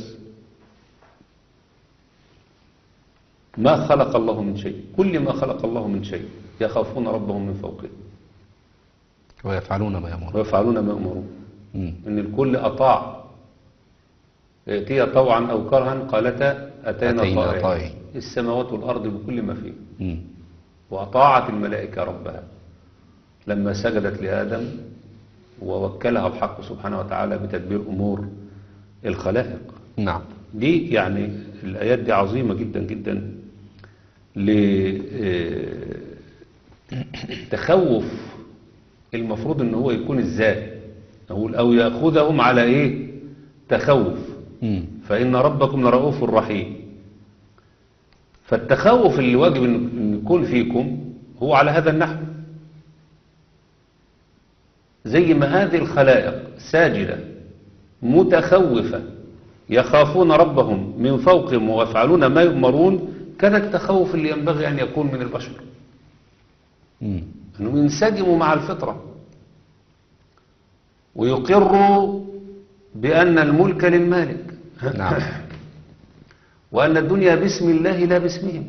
ما خلق الله من شيء كل ما خلق الله من شيء يخافون ربهم من فوقهم ويفعلون ما يؤمرون ويفعلون ما يؤمرون مم. ان الكل اطاع ائتيا طوعا او كرها قالتا اتينا أتينا طائعين طائعين. السماوات والارض بكل ما فيه مم. واطاعت الملائكه ربها لما سجدت لادم ووكلها الحق سبحانه وتعالى بتدبير امور الخلائق نعم دي يعني الايات دي عظيمه جدا جدا للتخوف المفروض ان هو يكون ازاي نقول او ياخذهم على ايه تخوف مم. فان ربكم لرؤوف رحيم فالتخوف اللي واجب ان إن يكون فيكم هو على هذا النحو زي ما هذه الخلائق ساجدة متخوفة يخافون ربهم من فوقهم ويفعلون ما يؤمرون كذا التخوف اللي ينبغي أن يكون من البشر مم. أنهم ينسجموا مع الفطرة ويقروا بأن الملك للمالك نعم. وأن الدنيا باسم الله لا باسمهم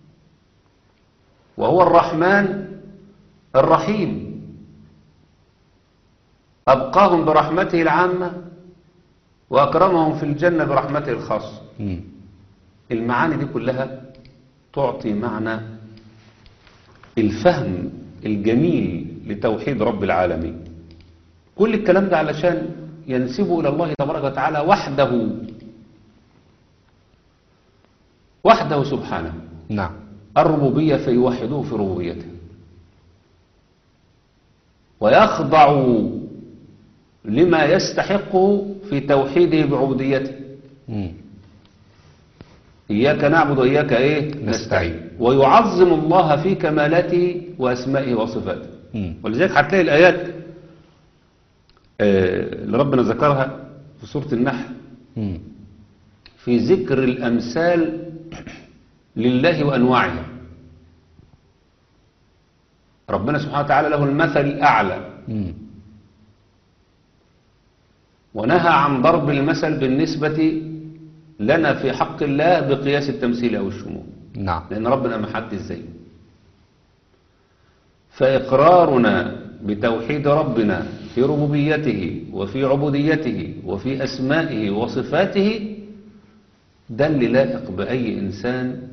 وهو الرحمن الرحيم أبقاهم برحمته العامة وأكرمهم في الجنة برحمته الخاصة مم. المعاني دي كلها تعطي معنى الفهم الجميل لتوحيد رب العالمين كل الكلام ده علشان ينسبه إلى الله تبارك وتعالى وحده وحده سبحانه نعم الربوبية فيوحدوه في ربوبيته ويخضعوا لما يستحقه في توحيده بعبوديته مم. إياك نعبد وإياك إيه نستعين. ويعظم الله في كمالاته وأسمائه وصفاته مم. ولذلك هتلاقي الآيات آه، اللي ربنا ذكرها في سورة النحل مم. في ذكر الأمثال لله وأنواعها ربنا سبحانه وتعالى له المثل الأعلى مم. ونهى عن ضرب المثل بالنسبة لنا في حق الله بقياس التمثيل أو الشمول نعم لأن ربنا ما حد زيه فإقرارنا بتوحيد ربنا في ربوبيته وفي عبوديته وفي أسمائه وصفاته ده اللي لائق بأي إنسان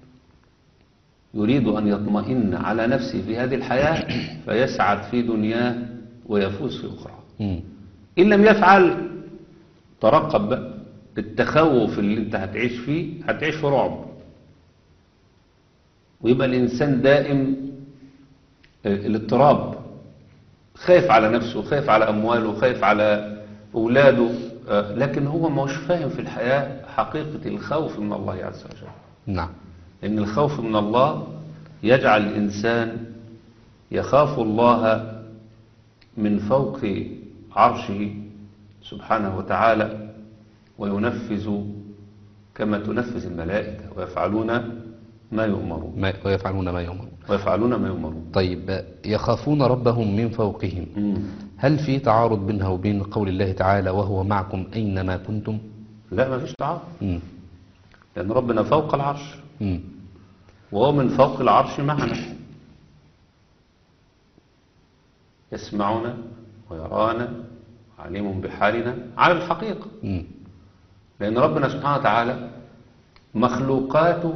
يريد أن يطمئن على نفسه في هذه الحياة فيسعد في دنياه ويفوز في أخرى مم. إن لم يفعل ترقب بقى التخوف اللي انت هتعيش فيه هتعيش في رعب ويبقى الإنسان دائم آه، الاضطراب خايف على نفسه خايف على أمواله خايف على أولاده آه، لكن هو ما هوش فاهم في الحياة حقيقة الخوف من الله عز وجل نعم إن الخوف من الله يجعل الإنسان يخاف الله من فوق عرشه سبحانه وتعالى وينفذ كما تنفذ الملائكة ويفعلون ما يؤمرون ما ويفعلون ما يؤمرون ويفعلون ما يؤمرون طيب يخافون ربهم من فوقهم مم. هل في تعارض بينها وبين قول الله تعالى وهو معكم أينما كنتم لا ما فيش تعارض مم. لأن ربنا فوق العرش مم. وهو من فوق العرش معنا يسمعنا ويرانا عليم بحالنا على الحقيقة مم. لأن ربنا سبحانه وتعالى مخلوقاته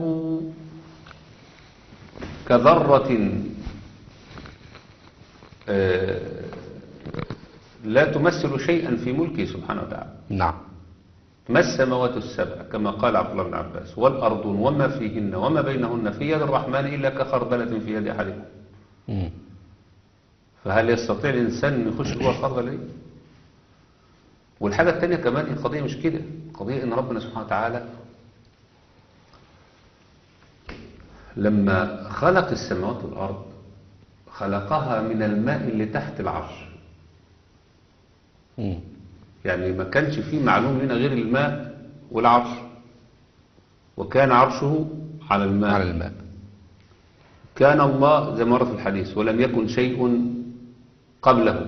كذرة آه، لا تمثل شيئا في ملكه سبحانه وتعالى نعم ما السماوات السبع كما قال عبد الله بن عباس والأرض وما فيهن وما بينهن في يد الرحمن إلا كخردلة في يد أحدكم مم. فهل يستطيع الإنسان أن يخش جوه الخردلة دي؟ والحاجة التانية كمان القضية مش كده القضية إن ربنا سبحانه وتعالى لما خلق السماوات والأرض خلقها من الماء اللي تحت العرش مم. يعني ما كانش فيه معلوم لنا غير الماء والعرش وكان عرشه على الماء على الماء كان الله زي ما مر في الحديث ولم يكن شيء قبله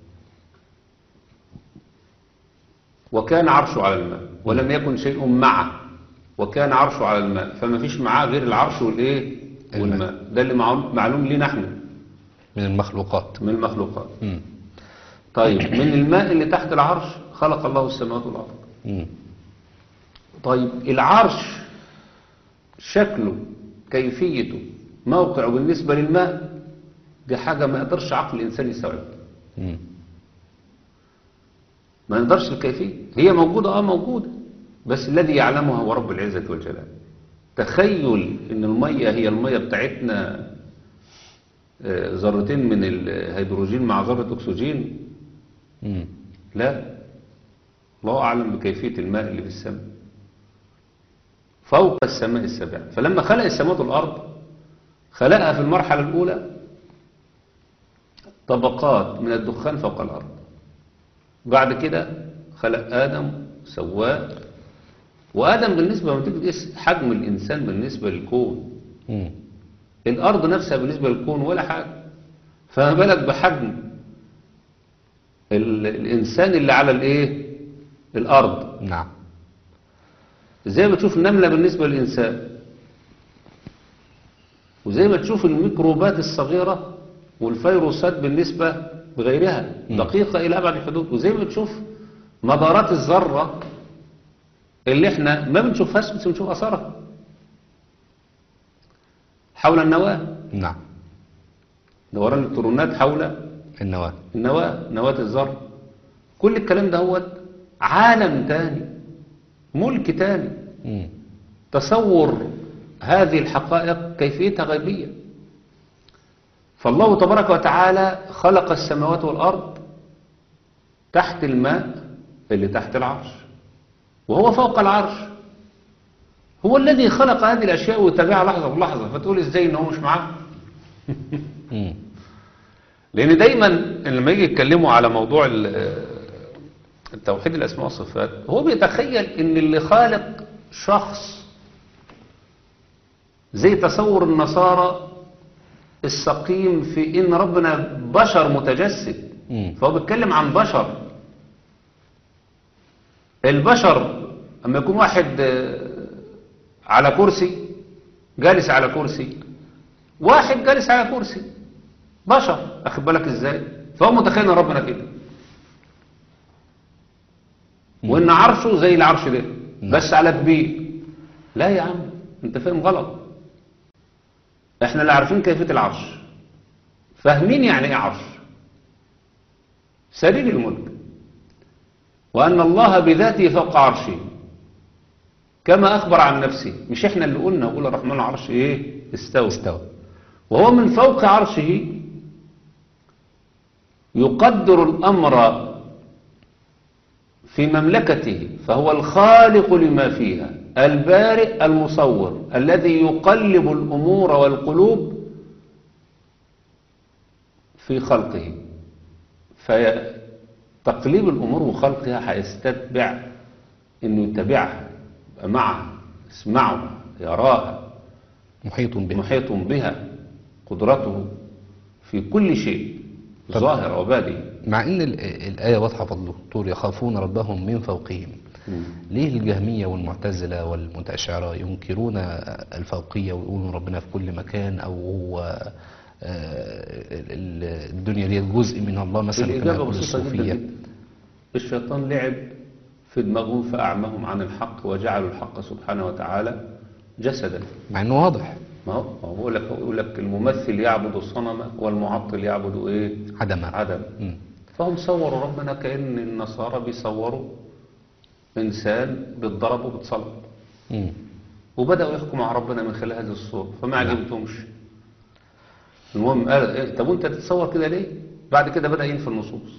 وكان عرشه على الماء ولم يكن شيء معه وكان عرشه على الماء فما فيش معاه غير العرش والايه الماء. والماء ده اللي معلوم معلوم لنا احنا من المخلوقات من المخلوقات مم. طيب من الماء اللي تحت العرش خلق الله السماوات والارض مم. طيب العرش شكله كيفيته موقعه بالنسبة للماء دي حاجة ما يقدرش عقل الإنسان يستوعبها مم. ما يقدرش الكيفية هي موجودة اه موجودة بس الذي يعلمها هو رب العزة والجلال تخيل ان المية هي المية بتاعتنا آه، ذرتين من الهيدروجين مع ذرة اكسجين مم. لا الله أعلم بكيفية الماء اللي في السماء فوق السماء السبع فلما خلق السماوات والأرض خلقها في المرحلة الأولى طبقات من الدخان فوق الأرض بعد كده خلق آدم سواه وآدم بالنسبة لما تيجي تقيس حجم الإنسان بالنسبة للكون مم. الأرض نفسها بالنسبة للكون ولا حاجة فما بالك بحجم ال- الإنسان اللي على الإيه الأرض نعم زي ما تشوف النملة بالنسبة للإنسان وزي ما تشوف الميكروبات الصغيرة والفيروسات بالنسبة لغيرها مم. دقيقة إلى أبعد الحدود وزي ما تشوف مدارات الذرة اللي احنا ما بنشوفهاش بس بنشوف أثرها حول النواة نعم دوران الالكترونات حول النواة النواة نواة الذرة كل الكلام ده هو عالم تاني ملك تاني مم. تصور هذه الحقائق كيفيتها غيبية فالله تبارك وتعالى خلق السماوات والأرض تحت الماء اللي تحت العرش وهو فوق العرش هو الذي خلق هذه الأشياء ويتابعها لحظة بلحظة فتقول إزاي إن هو مش معاه مم. لأن دايما لما يجي يتكلموا على موضوع ال- التوحيد الأسماء والصفات هو بيتخيل إن اللي خالق شخص زي تصور النصارى السقيم في إن ربنا بشر متجسد مم. فهو بيتكلم عن بشر البشر أما يكون واحد آه، على كرسي جالس على كرسي واحد جالس على كرسي بشر أخد بالك إزاي فهو متخيل إن ربنا كده وإن عرشه زي العرش ده بس على كبير لا يا عم أنت فاهم غلط إحنا اللي عارفين كيفية العرش فاهمين يعني إيه عرش سرير الملك وأن الله بذاته فوق عرشه كما أخبر عن نفسه مش إحنا اللي قلنا وقول الرحمن العرش إيه استوى استوى وهو من فوق عرشه يقدر الأمر في مملكته فهو الخالق لما فيها البارئ المصور الذي يقلب الأمور والقلوب في خلقه فتقليب الأمور وخلقها هيستتبع أنه يتبعها يبقى معها يسمعها يراها محيط به محيط بها قدرته في كل شيء طب- ظاهر وبادئ مع ان ال- الآية واضحة فضله طول يخافون ربهم من فوقهم ليه الجهمية والمعتزلة والمتأشعرة ينكرون الفوقية ويقولون ربنا في كل مكان أو هو آه، ال- الدنيا دي جزء من الله مثلا كما الإجابة يقول بسيطة جدا الصوفية جدا الشيطان لعب في دماغهم فأعمهم عن الحق وجعلوا الحق سبحانه وتعالى جسدا مع انه واضح ما هو ما هو بقول لك بقول لك الممثل يعبد الصنم والمعطل يعبد ايه عدم عدم مم. فهم صوروا ربنا كأن النصارى بيصوروا إنسان بيتضرب وبيتصلب مم. وبدأوا يحكموا على ربنا من خلال هذه الصورة فما عجبتهمش المهم قال إيه طب وانت تتصور كده ليه بعد كده بدأ ينفي النصوص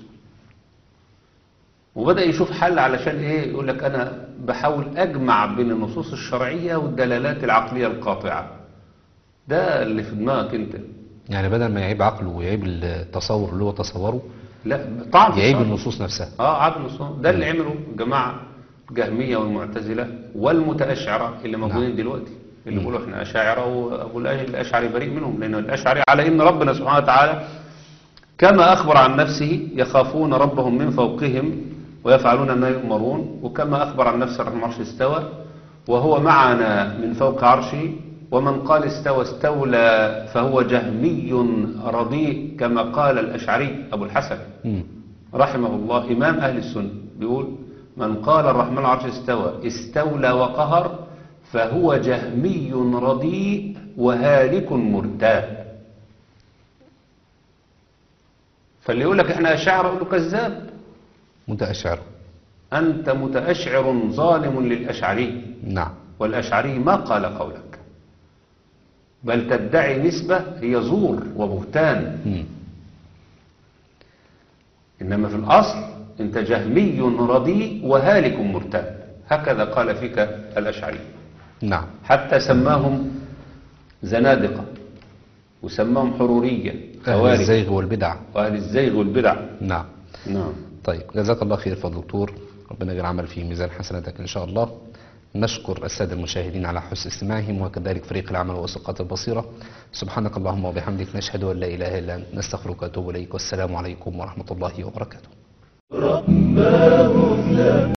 وبدأ يشوف حل علشان ايه يقول لك انا بحاول اجمع بين النصوص الشرعية والدلالات العقلية القاطعة ده اللي في دماغك انت يعني بدل ما يعيب عقله ويعيب التصور اللي هو تصوره لا طعن في يعيب الصلاة. النصوص نفسها اه عدل الصوم ده اللي عمله الجماعة الجهمية والمعتزلة والمتأشعرة اللي موجودين دلوقتي اللي بيقولوا احنا أشاعرة وأبو الأ- الأشعري بريء منهم لأن الأشعري على إن ربنا سبحانه وتعالى كما أخبر عن نفسه يخافون ربهم من فوقهم ويفعلون ما يؤمرون وكما أخبر عن نفسه الرحمن العرش استوى وهو معنا من فوق عرشه ومن قال استوى استولى فهو جهمي رديء كما قال الأشعري أبو الحسن مم. رحمه الله إمام أهل السنة بيقول من قال الرحمن العرش استوى استولى وقهر فهو جهمي رديء وهالك مرتاب فاللي يقول لك احنا أشاعرة يقول له كذاب متأشعر أنت متأشعر ظالم للأشعري نعم والأشعري ما قال قولك بل تدعي نسبة هي زور وبهتان مم. إنما في الأصل أنت جهمي رديء وهالك مرتاب هكذا قال فيك الأشعري نعم حتى سماهم زنادقة وسماهم حرورية أهل خوارج الزيغ والبدع وأهل الزيغ والبدع نعم نعم طيب جزاك الله خير فضل دكتور ربنا يجعل العمل في ميزان حسناتك إن شاء الله نشكر السادة المشاهدين على حسن استماعهم وكذلك فريق العمل وثقات البصيرة سبحانك اللهم وبحمدك نشهد أن لا إله إلا أنت نستغفرك وأتوب إليك والسلام عليكم ورحمة الله وبركاته